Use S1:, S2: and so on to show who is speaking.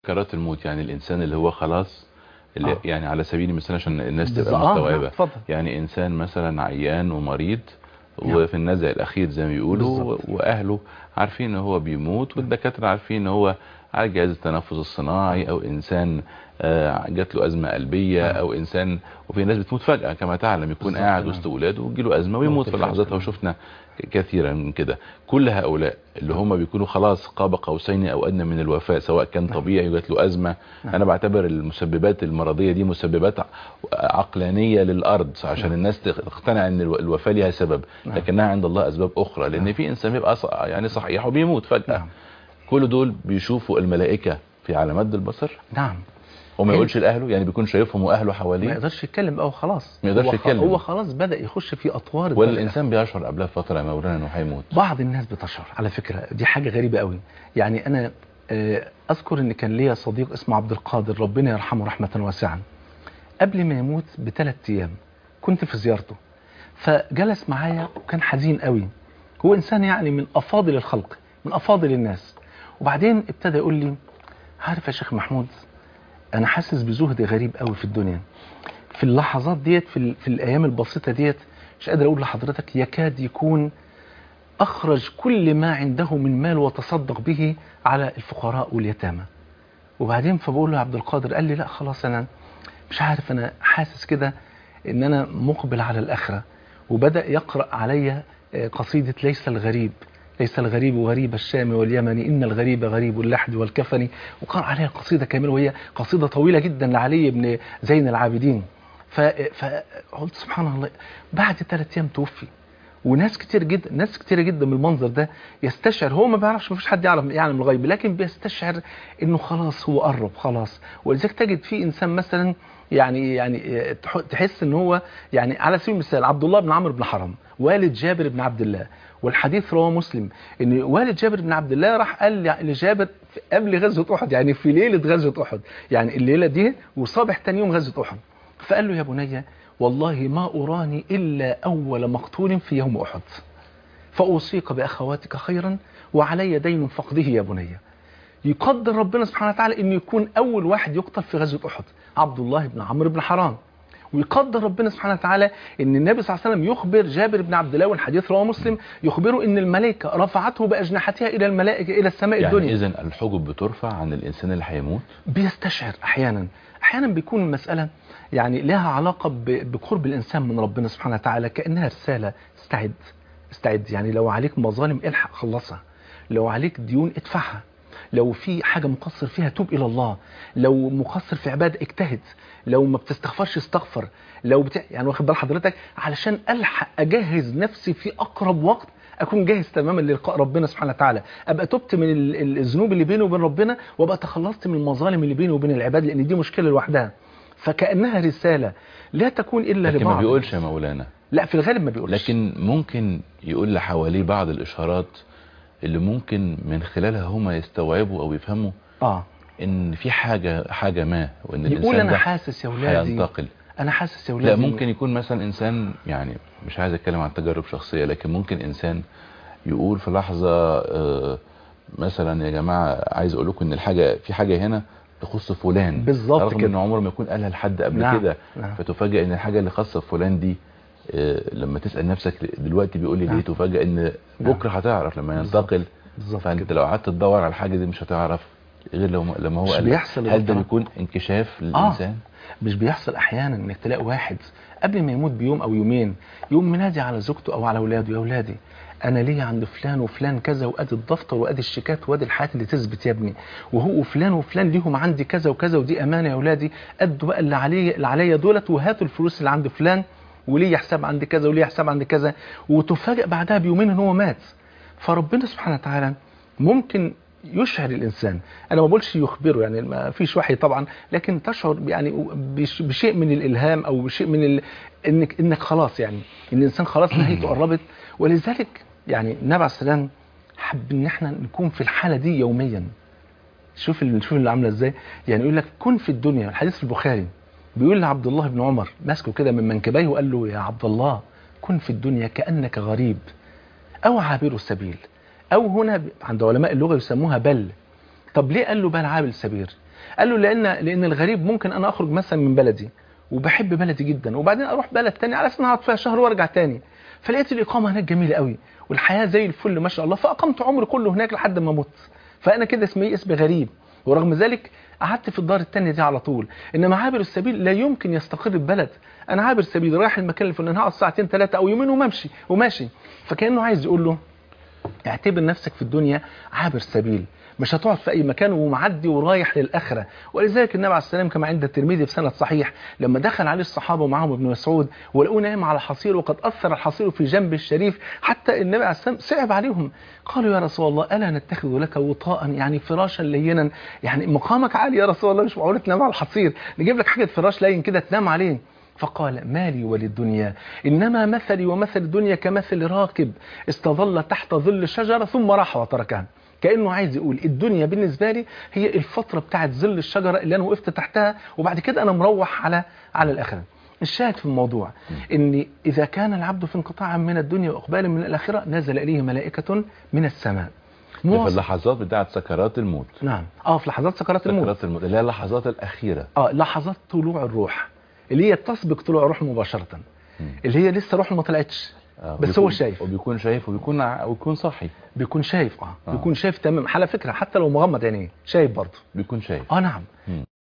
S1: سكرات الموت يعني الانسان اللي هو خلاص اللي
S2: آه.
S1: يعني على سبيل المثال عشان الناس تبقى
S2: بالظبط. آه،
S1: مستوعبه
S2: نعم، اتفضل.
S1: يعني انسان مثلا عيان ومريض
S2: نعم.
S1: وفي النزع الاخير زي ما بيقولوا
S2: بالظبط.
S1: واهله عارفين ان هو بيموت والدكاتره عارفين ان هو على جهاز التنفس الصناعي او انسان آه، جات له ازمه قلبيه
S2: نعم.
S1: او انسان وفي ناس بتموت فجاه كما تعلم يكون
S2: بالظبط،
S1: قاعد
S2: نعم.
S1: وسط اولاده وتجيله ازمه ويموت
S2: موت
S1: في
S2: الفجأة،
S1: لحظتها
S2: نعم.
S1: وشفنا كثيرا من كده كل هؤلاء اللي هم بيكونوا خلاص قاب قوسين او ادنى من الوفاه سواء كان
S2: نعم.
S1: طبيعي وجات له ازمه
S2: نعم.
S1: انا بعتبر المسببات المرضيه دي مسببات ع- عقلانيه للارض عشان
S2: نعم.
S1: الناس تقتنع ان الو- الوفاه ليها سبب
S2: نعم.
S1: لكنها عند الله اسباب اخرى لان
S2: نعم.
S1: في انسان بيبقى ص- يعني صحيح وبيموت فجاه
S2: نعم
S1: كل دول بيشوفوا الملائكه في على مد البصر
S2: نعم
S1: وما
S2: حلو.
S1: يقولش لاهله يعني بيكون شايفهم واهله
S2: ما
S1: حواليه
S2: يقدرش يتكلم بقى وخلاص
S1: ما يقدرش
S2: هو خ-
S1: يتكلم.
S2: هو خلاص بدأ يخش في أطوار
S1: ولا
S2: الدرجة.
S1: الانسان بيشعر قبلها بفتره يا مولانا انه هيموت
S2: بعض الناس بتشعر على فكرة دي حاجة غريبة قوي يعني أنا آه، أذكر إن كان ليا صديق اسمه عبد القادر ربنا يرحمه رحمة واسعة قبل ما يموت بثلاث أيام كنت في زيارته فجلس معايا وكان حزين قوي هو إنسان يعني من أفاضل الخلق من أفاضل الناس وبعدين ابتدى يقول لي عارف يا شيخ محمود أنا حاسس بزهد غريب قوي في الدنيا في اللحظات ديت في, ال- في الأيام البسيطة ديت مش قادر أقول لحضرتك يكاد يكون أخرج كل ما عنده من مال وتصدق به على الفقراء واليتامى وبعدين فبقول له يا عبد القادر قال لي لا خلاص أنا مش عارف أنا حاسس كده إن أنا مقبل على الآخرة وبدأ يقرأ علي آه، قصيدة ليس الغريب ليس الغريب غريب الشام واليمن إن الغريب غريب اللحد والكفن وقرأ عليها قصيدة كاملة وهي قصيدة طويلة جدا لعلي بن زين العابدين ف- فقلت سبحان الله بعد ثلاث أيام توفي وناس كتير جدا ناس كتير جدا من المنظر ده يستشعر هو ما بيعرفش ما فيش حد يعرف يعلم الغيب لكن بيستشعر انه خلاص هو قرب خلاص ولذلك تجد في انسان مثلا يعني يعني آه، تح- تحس ان هو يعني على سبيل المثال عبد الله بن عمرو بن حرام والد جابر بن عبد الله والحديث رواه مسلم ان والد جابر بن عبد الله راح قال لجابر في- قبل غزوه احد يعني في ليله غزوه احد يعني الليله دي وصبح تاني يوم غزوه احد فقال له يا بني والله ما أراني إلا أول مقتول في يوم أحد فأوصيك بأخواتك خيرا وعلي دين فقده يا بني يقدر ربنا سبحانه وتعالى أن يكون أول واحد يقتل في غزوة أحد عبد الله بن عمرو بن حرام ويقدر ربنا سبحانه وتعالى ان النبي صلى الله عليه وسلم يخبر جابر بن عبد الله والحديث رواه مسلم يخبره ان الملائكه رفعته باجنحتها الى الملائكه الى السماء
S1: يعني
S2: الدنيا
S1: اذا الحجب بترفع عن الانسان اللي هيموت
S2: بيستشعر احيانا احيانا بيكون المساله يعني لها علاقه ب- بقرب الانسان من ربنا سبحانه وتعالى كانها رساله استعد استعد يعني لو عليك مظالم الحق خلصها لو عليك ديون ادفعها لو في حاجه مقصر فيها توب الى الله لو مقصر في عباده اجتهد لو ما بتستغفرش استغفر لو بتاع يعني واخد بال حضرتك علشان الحق اجهز نفسي في اقرب وقت اكون جاهز تماما للقاء ربنا سبحانه وتعالى ابقى تبت من ال- ال- الذنوب اللي بيني وبين ربنا وابقى تخلصت من المظالم اللي بيني وبين العباد لان دي مشكله لوحدها فكانها رساله لا تكون الا
S1: لكن ما
S2: لبعض
S1: بيقولش يا مولانا
S2: لا في الغالب ما بيقولش
S1: لكن ممكن يقول لحواليه بعض الاشارات اللي ممكن من خلالها هما يستوعبوا او يفهموا
S2: اه
S1: ان في حاجه حاجه ما وان
S2: يقول
S1: الانسان
S2: انا
S1: ده
S2: حاسس يا ولادي
S1: هينتقل
S2: انا حاسس يا ولادي
S1: لا ممكن يكون مثلا انسان يعني مش عايز اتكلم عن تجارب شخصيه لكن ممكن انسان يقول في لحظه آه، مثلا يا جماعه عايز اقول لكم ان الحاجه في حاجه هنا تخص فلان
S2: بالظبط
S1: رغم
S2: كده.
S1: انه عمره ما يكون قالها لحد قبل
S2: نعم،
S1: كده
S2: نعم.
S1: فتفاجئ ان الحاجه اللي خاصه بفلان دي آه، لما تسال نفسك دلوقتي بيقول لي
S2: نعم.
S1: ليه تفاجئ ان بكره هتعرف لما
S2: بالظبط.
S1: ينتقل
S2: بالظبط
S1: فانت
S2: كده.
S1: لو قعدت تدور على الحاجه دي مش هتعرف غير لو لما هو
S2: مش
S1: قال
S2: بيحصل
S1: هل ده
S2: الاضطراب.
S1: بيكون انكشاف للانسان
S2: مش بيحصل احيانا انك تلاقي واحد قبل ما يموت بيوم او يومين يقوم منادي على زوجته او على اولاده يا اولادي انا ليا عند فلان وفلان كذا وادي الدفتر وادي الشيكات وادي الحاجات اللي تثبت يا ابني وهو فلان وفلان ليهم عندي كذا وكذا ودي امانه يا اولادي ادوا بقى اللي عليا اللي عليا دولت وهاتوا الفلوس اللي عند فلان وليه حساب عند كذا وليه حساب عند كذا وتفاجئ بعدها بيومين ان هو مات فربنا سبحانه وتعالى ممكن يشعر الانسان انا ما بقولش يخبره يعني ما فيش وحي طبعا لكن تشعر يعني بش- بشيء من الالهام او بشيء من ال... انك انك خلاص يعني ان الانسان خلاص نهايته قربت ولذلك يعني النبي عليه السلام حب ان احنا نكون في الحاله دي يوميا شوف ال- شوف اللي عامله ازاي يعني يقول لك كن في الدنيا الحديث في البخاري بيقول لعبد الله بن عمر ماسكه كده من منكبيه وقال له يا عبد الله كن في الدنيا كانك غريب او عابر السبيل او هنا ب- عند علماء اللغه يسموها بل طب ليه قال له بل عابر السبيل قال له لان لان الغريب ممكن انا اخرج مثلا من بلدي وبحب بلدي جدا وبعدين اروح بلد تاني على اساس ان اقعد فيها شهر وارجع تاني فلقيت الاقامه هناك جميله قوي والحياه زي الفل ما شاء الله فاقمت عمري كله هناك لحد ما مت فانا كده اسمي اسم غريب ورغم ذلك قعدت في الدار التانية دي على طول انما عابر السبيل لا يمكن يستقر في بلد انا عابر سبيل رايح المكان الفلاني هقعد ساعتين ثلاثه او يومين وممشي وماشي فكانه عايز يقول له اعتبر نفسك في الدنيا عابر سبيل مش هتقعد في اي مكان ومعدي ورايح للاخره ولذلك النبي عليه السلام كما عند الترمذي في سند صحيح لما دخل عليه الصحابه ومعهم ابن مسعود ولقوه نايم على حصير وقد اثر الحصير في جنب الشريف حتى النبي عليه السلام صعب عليهم قالوا يا رسول الله الا نتخذ لك وطاء يعني فراشا لينا يعني مقامك عالي يا رسول الله مش معقول تنام على الحصير نجيب لك حاجه فراش لين كده تنام عليه فقال مالي وللدنيا إنما مثلي ومثل الدنيا كمثل راكب استظل تحت ظل شجرة ثم راح وتركها كأنه عايز يقول الدنيا بالنسبة لي هي الفترة بتاعت ظل الشجرة اللي أنا وقفت تحتها وبعد كده أنا مروح على على الآخرة الشاهد في الموضوع ان اذا كان العبد في انقطاع من الدنيا واقبال من الاخره نزل اليه ملائكه من السماء
S1: في
S2: مواصل-
S1: اللحظات بتاعت سكرات الموت
S2: نعم اه في لحظات سكرات الموت
S1: سكرات الموت اللي هي اللحظات الأخيرة
S2: اه لحظات طلوع الروح اللي هي تسبق طلوع الروح مباشره اللي هي لسه روحه ما طلعتش
S1: آه،
S2: بس
S1: وبيكون-
S2: هو شايف
S1: وبيكون شايف وبيكون ع- وبيكون صاحي
S2: بيكون شايف اه
S1: آه.
S2: بيكون شايف تمام على فكره حتى لو مغمض عينيه شايف برضه
S1: بيكون شايف
S2: اه نعم
S1: مم.